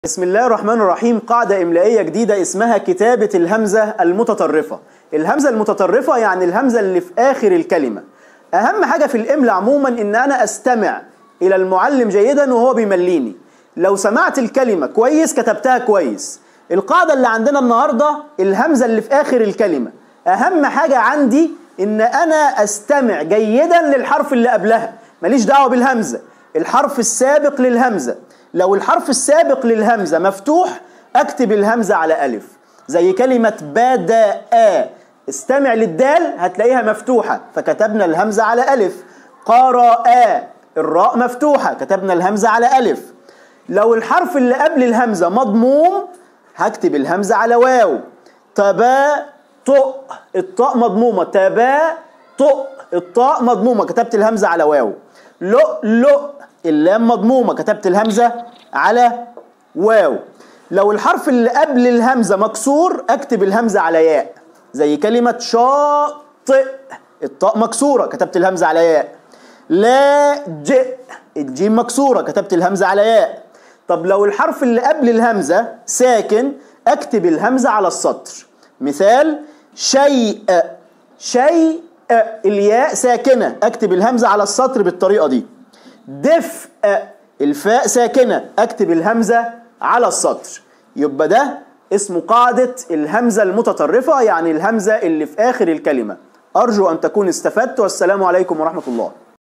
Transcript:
بسم الله الرحمن الرحيم قاعدة إملائية جديدة اسمها كتابة الهمزة المتطرفة الهمزة المتطرفة يعني الهمزة اللي في آخر الكلمة أهم حاجة في الإملاء عموما إن أنا أستمع إلى المعلم جيدا وهو بيمليني لو سمعت الكلمة كويس كتبتها كويس القاعدة اللي عندنا النهاردة الهمزة اللي في آخر الكلمة أهم حاجة عندي إن أنا أستمع جيدا للحرف اللي قبلها ماليش دعوة بالهمزة الحرف السابق للهمزة لو الحرف السابق للهمزة مفتوح أكتب الهمزة على ألف زي كلمة بدأ استمع للدال هتلاقيها مفتوحة فكتبنا الهمزة على ألف قرأ الراء مفتوحة كتبنا الهمزة على ألف لو الحرف اللي قبل الهمزة مضموم هكتب الهمزة على واو تبا طق الطاء مضمومة تبا طق الطاء مضمومة كتبت الهمزة على واو لؤ لؤ اللام مضمومة كتبت الهمزة على واو لو الحرف اللي قبل الهمزة مكسور اكتب الهمزة على ياء زي كلمة شاطئ الطاء مكسورة كتبت الهمزة على ياء لاجئ الجيم مكسورة كتبت الهمزة على ياء طب لو الحرف اللي قبل الهمزة ساكن اكتب الهمزة على السطر مثال شيء شيء الياء ساكنة اكتب الهمزة على السطر بالطريقة دي دفء الفاء ساكنة اكتب الهمزة على السطر يبقى ده اسمه قاعدة الهمزة المتطرفة يعني الهمزة اللي في آخر الكلمة أرجو أن تكون استفدت والسلام عليكم ورحمة الله